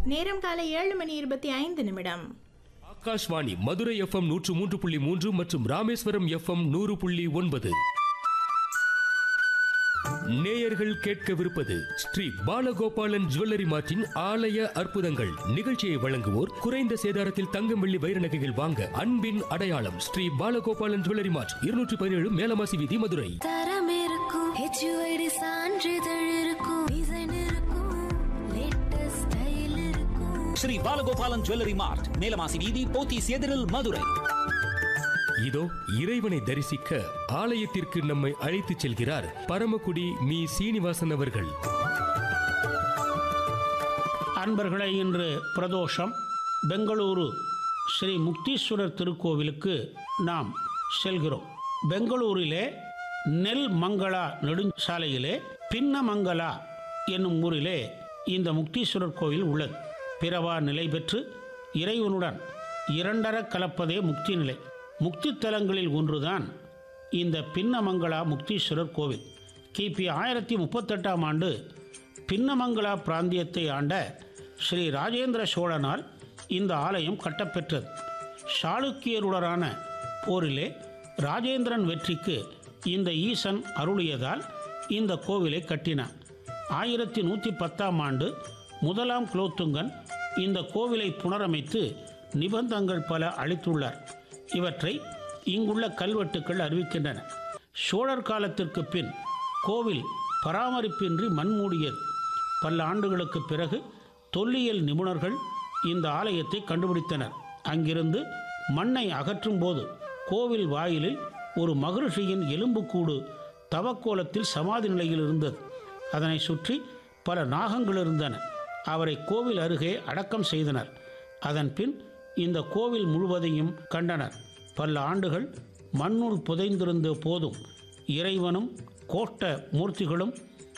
நேரம் காலை ஏழு மணி இருபத்தி ஐந்து நிமிடம் ஆகாஷ்வாணி மதுரை எஃப்எம் நூற்று மூன்று புள்ளி மூன்று மற்றும் ராமேஸ்வரம் எஃப்எம் நூறு புள்ளி ஒன்பது நேயர்கள் கேட்கவிருப்பது ஸ்ரீ பாலகோபாலன் ஜுவல்லரி மார்ட்டின் ஆலய அற்புதங்கள் நிகழ்ச்சியை வழங்குவோர் குறைந்த சேதாரத்தில் தங்கம் வெள்ளி வைர நகைகள் வாங்க அன்பின் அடையாளம் ஸ்ரீ பாலகோபாலன் ஜுவல்லரி மார்ட் இருநூற்றி பதினேழு மேலமாசி வீதி மதுரை தரம் இருக்கும் ஹெச்யூஐடி சான்றிதழ் இருக்கும் டிசைன் இருக்கும் லேட்டஸ்ட் ஸ்டைல் இருக்கும் ஸ்ரீ பாலகோபாலன் ஜுவல்லரி மார்ட் மேலமாசி வீதி போத்தீஸ் எதிரில் மதுரை இதோ இறைவனை தரிசிக்க ஆலயத்திற்கு நம்மை அழைத்துச் செல்கிறார் பரமக்குடி மீ சீனிவாசன் அவர்கள் அன்பர்களே இன்று பிரதோஷம் பெங்களூரு ஸ்ரீ முக்தீஸ்வரர் திருக்கோவிலுக்கு நாம் செல்கிறோம் பெங்களூரிலே நெல் மங்களா நெடுஞ்சாலையிலே பின்னமங்கலா என்னும் ஊரிலே இந்த முக்தீஸ்வரர் கோவில் உள்ளது பிறவா நிலை பெற்று இறைவனுடன் இரண்டர கலப்பதே முக்தி நிலை முக்தி தலங்களில் ஒன்றுதான் இந்த பின்னமங்கலா முக்தீஸ்வரர் கோவில் கிபி ஆயிரத்தி முப்பத்தெட்டாம் ஆண்டு பின்னமங்கலா பிராந்தியத்தை ஆண்ட ஸ்ரீ ராஜேந்திர சோழனால் இந்த ஆலயம் கட்டப்பெற்றது சாளுக்கியருடனான போரிலே ராஜேந்திரன் வெற்றிக்கு இந்த ஈசன் அருளியதால் இந்த கோவிலை கட்டினார் ஆயிரத்தி நூற்றி பத்தாம் ஆண்டு முதலாம் குலோத்துங்கன் இந்த கோவிலை புனரமைத்து நிபந்தங்கள் பல அளித்துள்ளார் இவற்றை இங்குள்ள கல்வெட்டுக்கள் அறிவிக்கின்றன சோழர் காலத்திற்கு பின் கோவில் பராமரிப்பின்றி மண்மூடியது பல ஆண்டுகளுக்கு பிறகு தொல்லியல் நிபுணர்கள் இந்த ஆலயத்தை கண்டுபிடித்தனர் அங்கிருந்து மண்ணை அகற்றும் போது கோவில் வாயிலில் ஒரு மகரிஷியின் எலும்புக்கூடு தவக்கோலத்தில் சமாதி நிலையில் இருந்தது அதனை சுற்றி பல நாகங்கள் இருந்தன அவரை கோவில் அருகே அடக்கம் செய்தனர் அதன் பின் இந்த கோவில் முழுவதையும் கண்டனர் பல ஆண்டுகள் மண்ணுள் புதைந்திருந்த போதும் இறைவனும் கோஷ்ட மூர்த்திகளும்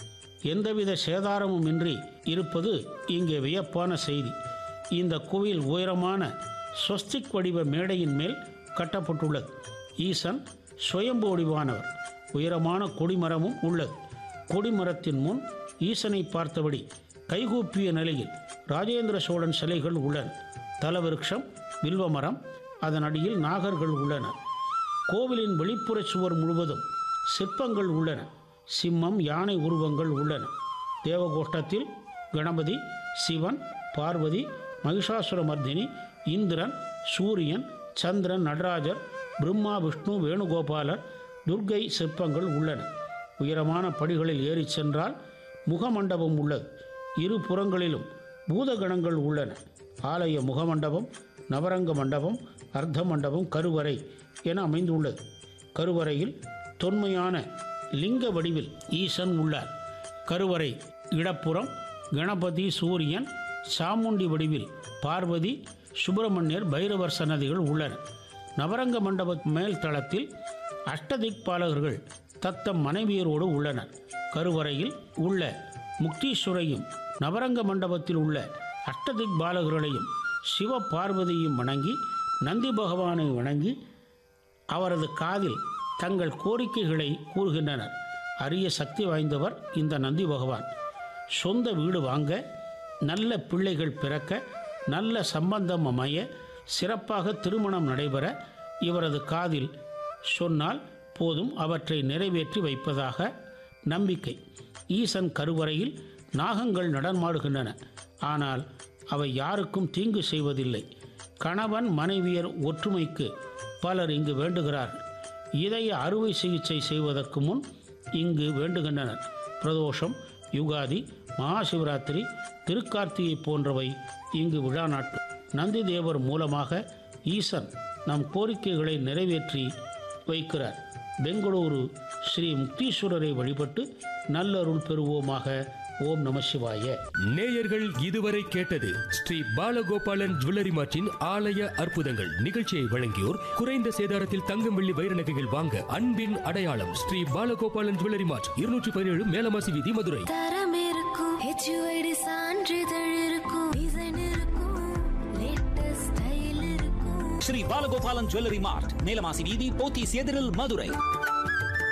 எந்தவித சேதாரமும் இன்றி இருப்பது இங்கே வியப்பான செய்தி இந்த கோவில் உயரமான ஸ்வஸ்திக் வடிவ மேடையின் மேல் கட்டப்பட்டுள்ளது ஈசன் சுயம்பு வடிவானவர் உயரமான கொடிமரமும் உள்ளது கொடிமரத்தின் முன் ஈசனை பார்த்தபடி கைகூப்பிய நிலையில் ராஜேந்திர சோழன் சிலைகள் உள்ளன தலவிருட்சம் வில்வமரம் அதன் அடியில் நாகர்கள் உள்ளன கோவிலின் வெளிப்புற சுவர் முழுவதும் சிற்பங்கள் உள்ளன சிம்மம் யானை உருவங்கள் உள்ளன தேவகோஷ்டத்தில் கணபதி சிவன் பார்வதி மகிஷாசுரமர்தினி இந்திரன் சூரியன் சந்திரன் நடராஜர் பிரம்மா விஷ்ணு வேணுகோபாலர் துர்க்கை சிற்பங்கள் உள்ளன உயரமான படிகளில் ஏறிச் சென்றால் முகமண்டபம் உள்ளது இரு புறங்களிலும் பூதகணங்கள் உள்ளன ஆலய முகமண்டபம் நவரங்க மண்டபம் அர்த்த மண்டபம் கருவறை என அமைந்துள்ளது கருவறையில் தொன்மையான லிங்க வடிவில் ஈசன் உள்ளார் கருவறை இடப்புறம் கணபதி சூரியன் சாமுண்டி வடிவில் பார்வதி சுப்பிரமணியர் பைரவர் சன்னதிகள் உள்ளன நவரங்க மண்டப மேல் தளத்தில் அஷ்டதிக்பாலகர்கள் தத்தம் மனைவியரோடு உள்ளனர் கருவறையில் உள்ள முக்தீஸ்வரையும் நவரங்க மண்டபத்தில் உள்ள அஷ்டதிக் பாலகர்களையும் சிவ பார்வதியும் வணங்கி நந்தி பகவானை வணங்கி அவரது காதில் தங்கள் கோரிக்கைகளை கூறுகின்றனர் அரிய சக்தி வாய்ந்தவர் இந்த நந்தி பகவான் சொந்த வீடு வாங்க நல்ல பிள்ளைகள் பிறக்க நல்ல சம்பந்தம் அமைய சிறப்பாக திருமணம் நடைபெற இவரது காதில் சொன்னால் போதும் அவற்றை நிறைவேற்றி வைப்பதாக நம்பிக்கை ஈசன் கருவறையில் நாகங்கள் நடமாடுகின்றன ஆனால் அவை யாருக்கும் தீங்கு செய்வதில்லை கணவன் மனைவியர் ஒற்றுமைக்கு பலர் இங்கு வேண்டுகிறார்கள் இதய அறுவை சிகிச்சை செய்வதற்கு முன் இங்கு வேண்டுகின்றனர் பிரதோஷம் யுகாதி மகாசிவராத்திரி திருக்கார்த்திகை போன்றவை இங்கு விழா நாட்கள் நந்தி தேவர் மூலமாக ஈசன் நம் கோரிக்கைகளை நிறைவேற்றி வைக்கிறார் பெங்களூரு ஸ்ரீ முக்தீஸ்வரரை வழிபட்டு நல்லருள் பெறுவோமாக ஓம் நம சிவாய நேயர்கள் இதுவரை கேட்டது ஸ்ரீ பாலகோபாலன் ஜுவல்லரி மார்ட்டின் ஆலய அற்புதங்கள் நிகழ்ச்சியை வழங்கியோர் குறைந்த சேதாரத்தில் தங்கம் வெள்ளி வைர நகைகள் வாங்க அன்பின் அடையாளம் ஸ்ரீ பாலகோபாலன் ஜுவல்லரி மார்ட் இருநூற்றி பதினேழு மேலமாசி வீதி மதுரை தரம் இருக்கும் ஹெச்யூஐடி சான்றிதழ் இருக்கும் டிசைன் இருக்கும் லேட்டஸ்ட் ஸ்டைல் இருக்கும் ஸ்ரீ பாலகோபாலன் ஜுவல்லரி மார்ட் மேலமாசி வீதி போத்தீஸ் எதிரில் மதுரை